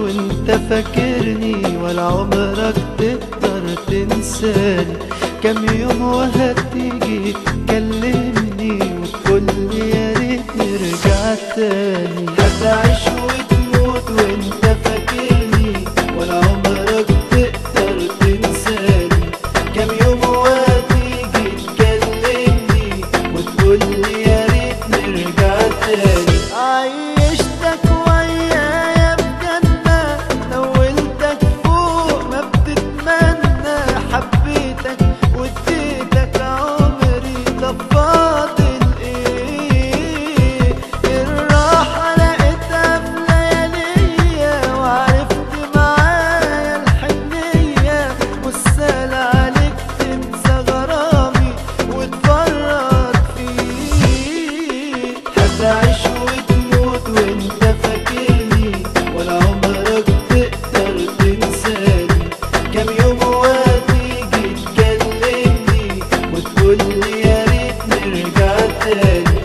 وانت فاكرني ولا عمرك تقدر تنساني كم يوم وهتيجي تكلمني وتقول يا ريت نرجع تاني هتعيش وتموت وانت فاكرني ولا عمرك تقدر تنساني كم يوم وهتيجي تكلمني وتقول يا ريت نرجع تاني عيشتك ويايا بجنة نولتك فوق ما بتتمنى حبيتك واديتك عمري طب فاضل ايه الراحة لقيتها في لياليا وعرفت معايا الحنية والسهل عليك تنسى غرامي وتفرط فيه هتعيش وتموت وانت فاكرني ولا عمرك تقدر تنساني كم يوم وهتيجي تكلمني وتقول لي يا ريت نرجع تاني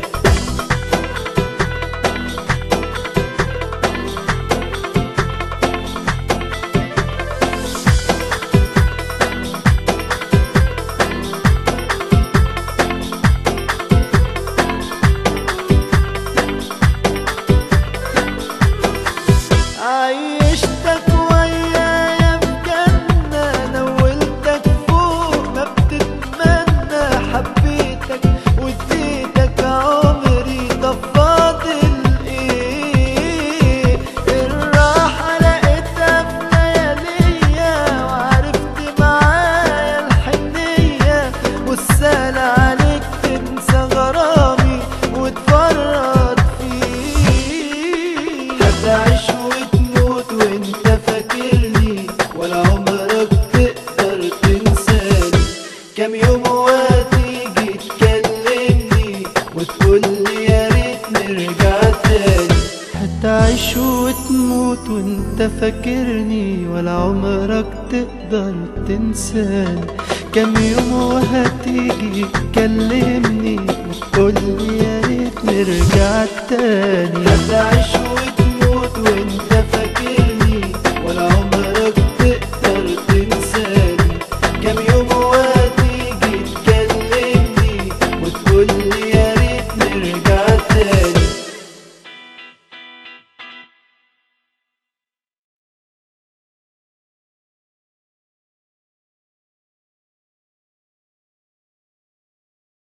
عيشتك ويايا بجنة نولتك فوق ما بتتمنى حبيتك واديتك عمري طب فاضل ايه الراحة لقيتها في لياليا وعرفت معايا الحنية والسهل عليك تنسى غرامي وتفرط فيه هتعيش وتموت وانت فاكرني ولا عمرك تقدر تنساني كم يوم وهتيجي تكلمني وتقول لي يا ريت نرجع تاني هتعيش وتموت وانت فاكرني ولا عمرك تقدر تنساني كم يوم وهتيجي تكلمني وتقول لي يا ريت نرجع تاني هتعيش وتموت وانت فاكرني ولا عمرك تقدر تنساني كم يوم وهتيجي تكلمني وتقول لي يا